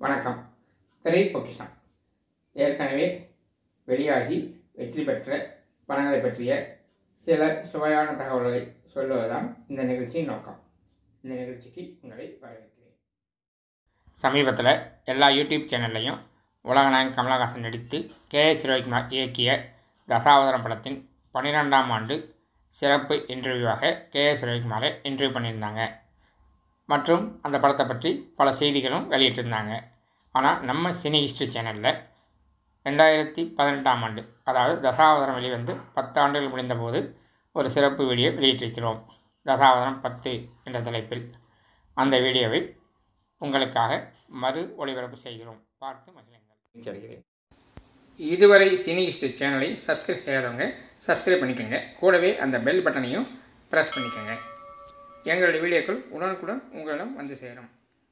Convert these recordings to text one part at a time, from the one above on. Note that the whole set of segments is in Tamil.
வணக்கம் திரை பொக்கிஷம் ஏற்கனவே வெளியாகி வெற்றி பெற்ற படங்களை பற்றிய சில சுவையான தகவல்களை சொல்லுவதுதான் இந்த நிகழ்ச்சியின் நோக்கம் இந்த நிகழ்ச்சிக்கு உங்களை வரவேற்கிறேன் சமீபத்தில் எல்லா யூடியூப் சேனல்லையும் உலகநாயகன் கமலஹாசன் நடித்து கே எஸ் ரவிக்குமார் இயக்கிய தசாவதாரம் படத்தின் பன்னிரெண்டாம் ஆண்டு சிறப்பு இன்டர்வியூவாக கே எஸ் ரவிக்குமாரை இன்டர்வியூ பண்ணியிருந்தாங்க மற்றும் அந்த படத்தை பற்றி பல செய்திகளும் வெளியிட்டிருந்தாங்க ஆனால் நம்ம சினி ஹிஸ்ட்ரி சேனலில் ரெண்டாயிரத்தி பதினெட்டாம் ஆண்டு அதாவது தசாவதாரம் வெளிவந்து பத்து ஆண்டுகள் முடிந்தபோது ஒரு சிறப்பு வீடியோ வெளியிட்டிருக்கிறோம் தசாவதாரம் பத்து என்ற தலைப்பில் அந்த வீடியோவை உங்களுக்காக மறு ஒளிபரப்பு செய்கிறோம் பார்த்து மகிழுங்கள் சொல்கிறேன் இதுவரை சினி ஹிஸ்ட்ரி சேனலை சப்ஸ்கிரைப் செய்யாதவங்க சப்ஸ்கிரைப் பண்ணிக்கோங்க கூடவே அந்த பெல் பட்டனையும் ப்ரெஸ் பண்ணிக்கோங்க எங்களுடைய வீடியோக்கள் உடனுக்குடன் உங்களிடம் வந்து சேரும்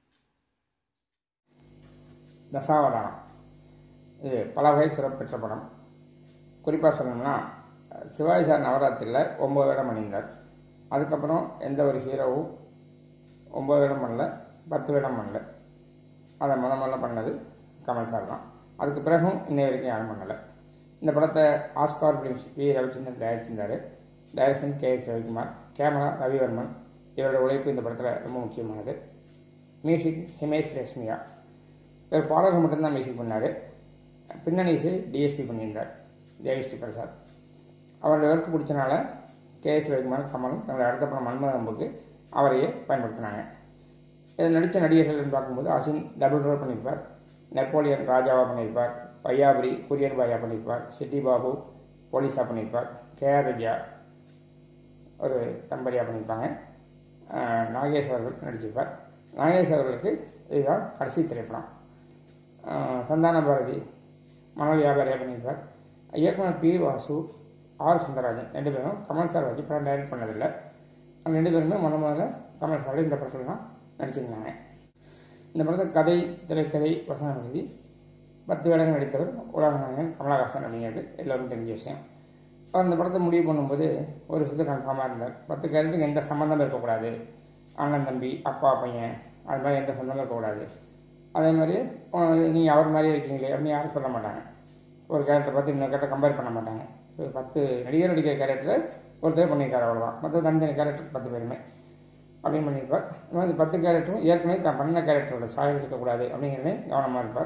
தசாவதாரம் இது பல வகை சிறப்பு பெற்ற படம் குறிப்பாக சொல்லணும்னா சிவாஜி சார் நவராத்திரியில் ஒம்பது வேடம் அணிந்தார் அதுக்கப்புறம் எந்த ஒரு ஹீரோவும் ஒம்பது வேடம் பண்ணல பத்து வேடம் பண்ணல அதை முத முதல்ல பண்ணது கமல் சார் தான் அதுக்கு பிறகும் இன்னை வரைக்கும் யாரும் பண்ணலை இந்த படத்தை ஆஸ்கார் ஃபிலிம்ஸ் வி ரவிச்சந்திரன் தயாரிச்சிருந்தார் direction K S Ravikumar camera Ravivarman இவரோட உழைப்பு இந்த படத்தில் ரொம்ப முக்கியமானது மியூசிக் ஹிமேஷ் ரேஷ்மியா இவர் பாடல்கள் மட்டும்தான் மியூசிக் பண்ணார் பின்னணி இசை டிஎஸ்பி பண்ணியிருந்தார் தேவிஸ்ரீ பிரசாத் அவரோட ஒர்க் பிடிச்சனால கே எஸ் ரவிக்குமார் கமலும் தங்களோட அடுத்த படம் மன்மதம்புக்கு அவரையே பயன்படுத்தினாங்க இதில் நடித்த நடிகர்கள்னு பார்க்கும்போது அசின் டபுள் ரோல் பண்ணியிருப்பார் நெப்போலியன் ராஜாவாக பண்ணியிருப்பார் பையாபுரி குரியன் பாயா பண்ணியிருப்பார் சிட்டி பாபு போலீஸாக பண்ணியிருப்பார் கேஆர் விஜயா ஒரு தம்பதியாக பண்ணியிருப்பாங்க நாகேஷ் அவர்கள் நடிச்சிருப்பார் நாகேஷ் அவர்களுக்கு இதுதான் கடைசி திரைப்படம் சந்தான பாரதி மணல் வியாபாரியாக பண்ணியிருப்பார் இயக்குனர் பி வாசு ஆர் சுந்தரராஜன் ரெண்டு பேரும் கமல் சார் வச்சு படம் டைரக்ட் பண்ணதில்லை அந்த ரெண்டு பேருமே முத முதல்ல கமல் சார் இந்த படத்தில் தான் நடிச்சிருந்தாங்க இந்த படத்தை கதை திரைக்கதை வசனம் எழுதி பத்து வேடங்கள் நடித்தவர் உலகநாயகன் கமலஹாசன் அப்படிங்கிறது எல்லோரும் தெரிஞ்ச விஷயம் அவர் இந்த படத்தை முடிவு பண்ணும்போது ஒரு விஷயத்தை கன்ஃபார்மாக இருந்தார் பத்து கேரக்டருக்கு எந்த சம்மந்தமும் இருக்கக்கூடாது அண்ணன் தம்பி அப்பா பையன் அது மாதிரி எந்த சம்மந்தமும் இருக்கக்கூடாது அதே மாதிரி நீங்கள் அவர் மாதிரியே இருக்கீங்களே அப்படின்னு யாரும் சொல்ல மாட்டாங்க ஒரு கேரக்டர் பார்த்து இன்னொரு கேரக்டர் கம்பேர் பண்ண மாட்டாங்க ஒரு பத்து நடிகர் நடிக்கிற கேரக்டர் ஒருத்தர் பண்ணியிருக்காரு அவ்வளோதான் மற்ற தனித்தனி கேரக்டர் பத்து பேருமே அப்படின்னு பண்ணியிருப்பார் இந்த மாதிரி பத்து கேரக்டரும் ஏற்கனவே தான் பண்ண கேரக்டரோட சாயம் இருக்கக்கூடாது அப்படிங்கிறதே கவனமாக இருப்பார்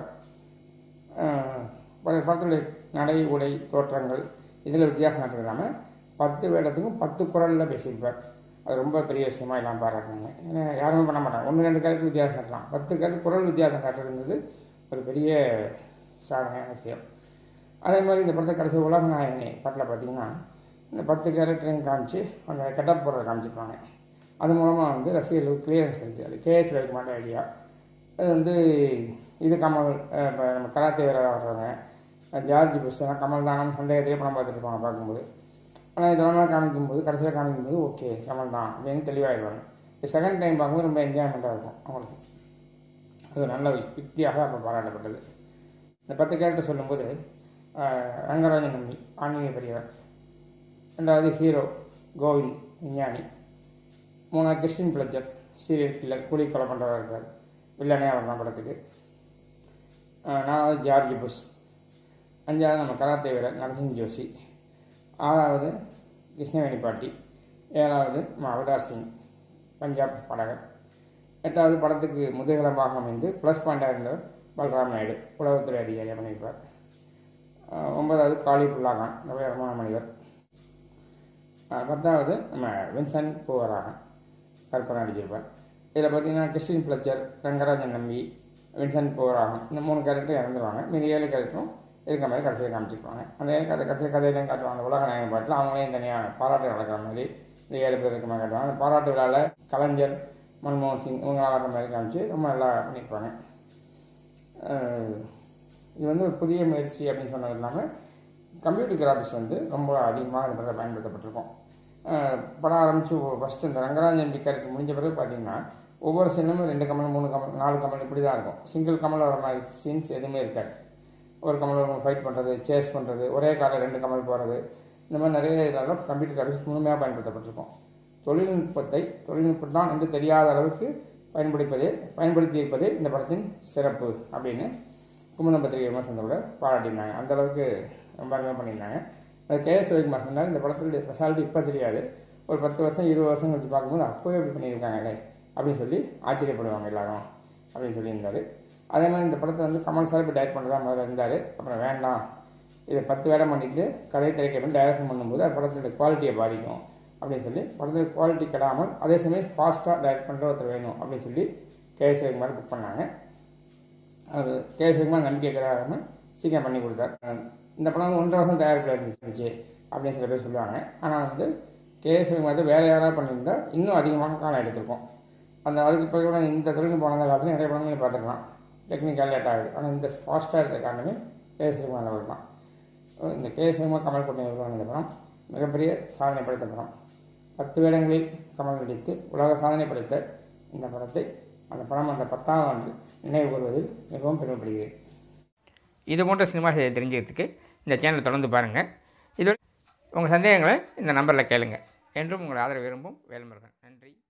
படத்துடைய நடை உடை தோற்றங்கள் இதில் வித்தியாசம் காட்டுறதாமல் பத்து வேடத்துக்கும் பத்து குரலில் பேசியிருப்பார் அது ரொம்ப பெரிய விஷயமா எல்லாம் பாராட்டினாங்க ஏன்னா யாருமே பண்ண மாட்டாங்க ஒன்று ரெண்டு கேரக்டர் வித்தியாசம் காட்டலாம் பத்து கேரக்டர் குரல் வித்தியாசம் காட்டுறதுங்கிறது ஒரு பெரிய சாதனையான விஷயம் அதே மாதிரி இந்த படத்தை கடைசி உலக நாயகனே பாட்டில் பார்த்தீங்கன்னா இந்த பத்து கேரக்டரையும் காமிச்சு அந்த கெட்டப் போடுறத காமிச்சிருப்பாங்க அது மூலமாக வந்து ரசிகர்களுக்கு கிளியரன்ஸ் கிடைச்சது அது கேஎஸ் ரவிக்குமார் ஐடியா அது வந்து இது கமல் இப்போ நம்ம கராத்தே வீரராக வர்றவங்க ஜார்ஜ் புஷ் எல்லாம் கமல் தானு சந்தேகத்திலே படம் பார்த்துட்டு இருப்பாங்க பார்க்கும்போது ஆனால் இதெல்லாம் காமிக்கும்போது கடைசியில் காமிக்கும்போது ஓகே கமல் தான் அப்படின்னு தெளிவாகிடுவாங்க இப்போ செகண்ட் டைம் பார்க்கும்போது ரொம்ப என்ஜாய்மெண்ட்டாக இருக்கும் அவங்களுக்கு அது நல்ல யுக்தியாக அப்போ பாராட்டப்பட்டது இந்த பத்து கேரக்டர் சொல்லும்போது ரங்கராஜன் நம்பி ஆன்மீக பெரியவர் ரெண்டாவது ஹீரோ கோவிந்த் விஞ்ஞானி மூணாவது கிறிஸ்டின் பிளச்சர் சீரியல் கில்லர் கூலி கொலை பண்ணுறவா இருக்கார் வில்லனே அவர் தான் படத்துக்கு நாலாவது ஜார்ஜ் புஷ் அஞ்சாவது நம்ம கராத்தே வீரர் நரசிங் ஜோஷி ஆறாவது கிருஷ்ணவேணி பாட்டி ஏழாவது நம்ம அவதார் சிங் பஞ்சாப் பாடகர் எட்டாவது படத்துக்கு முதுகலமாக அமைந்து ப்ளஸ் பாயிண்டாக இருந்தவர் பல்ராம் நாயுடு உளவுத்துறை அதிகாரியாக பண்ணியிருப்பார் ஒன்பதாவது காளி புல்லாகான் நவீனமான மனிதர் பத்தாவது நம்ம வின்சென்ட் பூவராகன் கற்பனை நடிச்சிருப்பார் இதில் பார்த்தீங்கன்னா கிறிஸ்டின் பிளச்சர் ரங்கராஜன் நம்பி வின்சென்ட் பூவராகன் இந்த மூணு கேரக்டர் இறந்துருவாங்க மீதி ஏழு கேரக்டரும் இருக்க மாதிரி கடைசியில் காமிச்சிருப்பாங்க அந்த கதை கடைசி கதையிலையும் காட்டுவாங்க உலக நாயகன் பாட்டில் அவங்களையும் தனியாக பாராட்டு நடக்கிற மாதிரி இந்த ஏழு பேர் இருக்க மாதிரி காட்டுவாங்க அந்த பாராட்டு விழாவில் கலைஞர் மன்மோகன் சிங் இவங்களாம் வர மாதிரி காமிச்சு ரொம்ப நல்லா பண்ணியிருப்பாங்க இது வந்து ஒரு புதிய முயற்சி அப்படின்னு சொன்னது இல்லாமல் கம்ப்யூட்டர் கிராஃபிக்ஸ் வந்து ரொம்ப அதிகமாக இந்த படத்தில் பயன்படுத்தப்பட்டிருக்கும் படம் ஆரம்பித்து ஃபஸ்ட்டு இந்த ரங்கராஜன் பி கேரக்டர் முடிஞ்ச பிறகு பார்த்தீங்கன்னா ஒவ்வொரு சீனும் ரெண்டு கமல் மூணு கமல் நாலு கமல் இப்படி தான் இருக்கும் சிங்கிள் கமல் வர மாதிரி சீன்ஸ் எதுவுமே இருக்காது ஒரு கமல் ஒரு ஃபைட் பண்ணுறது சேஸ் பண்ணுறது ஒரே காலில் ரெண்டு கமல் போகிறது இந்த மாதிரி நிறைய இதெல்லாம் கம்ப்யூட்டர் கிராஃபிக்ஸ் முழுமையாக பயன்படுத்தப்பட்டிருக்கும் தொழில்நுட்பத்தை தொழில்நுட்பம் தான் என்று தெரியாத அளவுக்கு பயன்படுத்திப்பது பயன்படுத்தி இருப்பது இந்த படத்தின் சிறப்பு அப்படின்னு குமுதம் பத்திரிகை விமர்சனத்தோட பாராட்டியிருந்தாங்க அந்த அளவுக்கு ரொம்ப அருமையாக பண்ணியிருந்தாங்க அது கே எஸ் ரவிக்குமார் சொன்னார் இந்த படத்துடைய ஸ்பெஷாலிட்டி இப்போ தெரியாது ஒரு பத்து வருஷம் இருபது வருஷம் கழிச்சு பார்க்கும்போது அப்போவே இப்படி பண்ணியிருக்காங்களே அப்படின்னு சொல்லி ஆச்சரியப்படுவாங்க எல்லாரும் அப்படின்னு சொல்லியிருந்தாரு அதே மாதிரி இந்த படத்தை வந்து கமல் சார் இப்போ டைரக்ட் பண்ணுறதா முதல்ல இருந்தார் அப்புறம் வேண்டாம் இதை பத்து வேடம் பண்ணிட்டு கதை திரைக்கணும் டைரக்ஷன் பண்ணும்போது அது படத்தோட குவாலிட்டியை பாதிக்கும் அப்படின்னு சொல்லி படத்தோட குவாலிட்டி கெடாமல் அதே சமயம் ஃபாஸ்ட்டாக டைரக்ட் பண்ணுற ஒருத்தர் வேணும் அப்படின்னு சொல்லி கே எஸ் ரவிக்குமார் புக் பண்ணாங்க அவர் கே எஸ் ரவிக்குமார் நம்பிக்கை கிடையாமல் சீக்கிரம் பண்ணி கொடுத்தார் இந்த படம் வந்து ஒன்றரை வருஷம் தயாரிப்பில் இருந்துச்சு அப்படின்னு சில பேர் சொல்லுவாங்க ஆனால் வந்து கே எஸ் ரவிக்குமார் வந்து வேறு யாராவது பண்ணியிருந்தா இன்னும் அதிகமான காலம் எடுத்திருக்கும் அந்த அதுக்கு பிறகு கூட இந்த தொழில்நுட்பம் போன காலத்தில் நிறைய படங்களையும் பார்த்துருக்கலாம் டெக்னிக்கல் லேட் ஆகுது ஆனால் இந்த ஃபாஸ்ட்டாக இருக்க காரணமே கே எஸ் ரவிக்குமார் அவர் தான் இந்த கே எஸ் ரவிக்குமார் கமல் கூட்டணி உருவான இந்த படம் மிகப்பெரிய சாதனை படைத்த படம் பத்து வேடங்களில் கமல் நடித்து உலக சாதனை படைத்த இந்த படத்தை அந்த படம் அந்த பத்தாம் ஆண்டு நினைவு கூறுவதில் மிகவும் பெருமைப்படுகிறேன் இது போன்ற சினிமா செய்தி தெரிஞ்சுக்கிறதுக்கு இந்த சேனலை தொடர்ந்து பாருங்கள் இது உங்கள் சந்தேகங்களை இந்த நம்பரில் கேளுங்க என்றும் உங்கள் ஆதரவு விரும்பும் வேல்முருகன் நன்றி